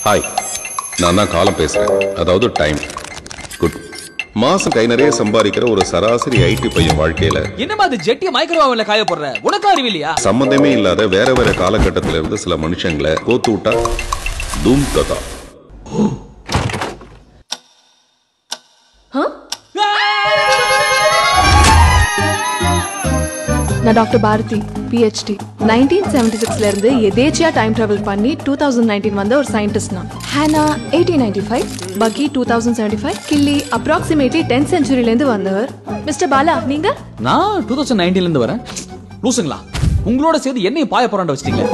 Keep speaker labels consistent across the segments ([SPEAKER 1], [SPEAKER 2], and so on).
[SPEAKER 1] Hi நான் தான் காலம் பேசுறேன் அதாவது டைம் குட் மாசம் கை நிறைய சம்பாதிக்கிற ஒரு சராசரி ஐடி பையன் வாழ்க்கையில
[SPEAKER 2] என்னமா அது ஜெட்டிய மைக்ரோவேவ்ல காய போடுற உனக்கு அறிவில்லையா
[SPEAKER 1] சம்பந்தமே இல்லாத வேற வேற காலகட்டத்தில இருந்து சில மனுஷங்களை கோத்து விட்டா தூம் ததா
[SPEAKER 3] நான் doctor Bharathi PhD nineteen seventy சிக்ஸ்ல இருந்து எதேச்சியா டைம் டிராவல் பண்ணி டூ தௌசண்ட் நைன்டீன் வந்த ஒரு சயின்டிஸ்ட் நான் ஹேனா எயிட்டீன் நைன்டி ஃபைவ் பக்கி டூ தௌசண்ட் செவன்டி ஃபைவ் கில்லி அப்ராக்சிமேட்லி டென்த் சென்ச்சுரியிலேருந்து வந்தவர் மிஸ்டர் பாலா நீங்க
[SPEAKER 2] நான் டூ தௌசண்ட் நைன்டீன்ல இருந்து வரேன் லூசுங்களா உங்களோட சேர்ந்து என்னையும் பாய போறாண்ட வச்சிட்டீங்களே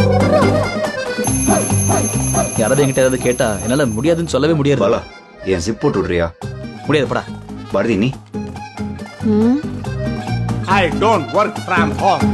[SPEAKER 2] யாராவது என்கிட்ட ஏதாவது கேட்டா என்னால முடியாதுன்னு சொல்லவே முடியாது
[SPEAKER 4] பாலா என் சிப் போட்டு விடுறியா
[SPEAKER 2] முடியாது படா
[SPEAKER 4] பாரதி நீ
[SPEAKER 5] I don't work from home.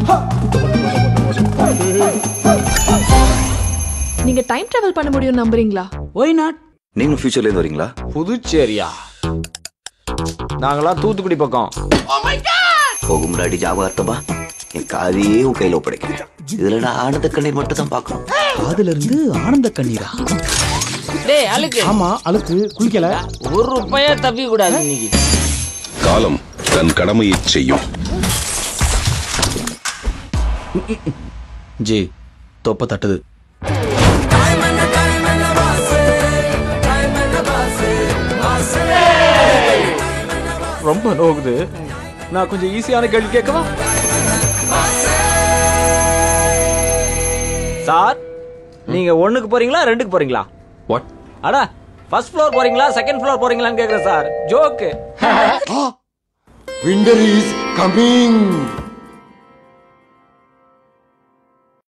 [SPEAKER 3] நீங்க டைம் டிராவல் பண்ண முடியும் நம்புறீங்களா
[SPEAKER 2] ஒய் நாட்
[SPEAKER 4] நீங்களும் ஃபியூச்சர்ல இருந்து வரீங்களா
[SPEAKER 5] புதுச்சேரியா நாங்களாம் தூத்துக்குடி பக்கம்
[SPEAKER 4] போகும் முன்னாடி ஞாபகார்த்தமா என் காதையே உன் கையில ஒப்படைக்கிறேன் இதுல நான் ஆனந்த கண்ணீர் மட்டும் தான் பார்க்கணும்
[SPEAKER 2] அதுல இருந்து ஆனந்த கண்ணீரா
[SPEAKER 6] டேய் அழுக்கு
[SPEAKER 5] ஆமா அழுக்கு குளிக்கல
[SPEAKER 6] ஒரு ரூபாயா தப்பிக்க கூடாது இன்னைக்கு
[SPEAKER 1] காலம் தன் கடமையை செய்யும்
[SPEAKER 2] ஜி தொப்ப தட்டுது
[SPEAKER 5] ரொம்ப நோகுது நான் கொஞ்சம் ஈஸியான கேள்வி கேட்கவா சார் நீங்க ஒண்ணுக்கு போறீங்களா ரெண்டுக்கு போறீங்களா
[SPEAKER 1] வாட்
[SPEAKER 5] அடா ஃபர்ஸ்ட் ஃப்ளோர் போறீங்களா செகண்ட் ஃப்ளோர் போறீங்களான்னு கேக்குறேன் sir joke
[SPEAKER 7] Winter is coming.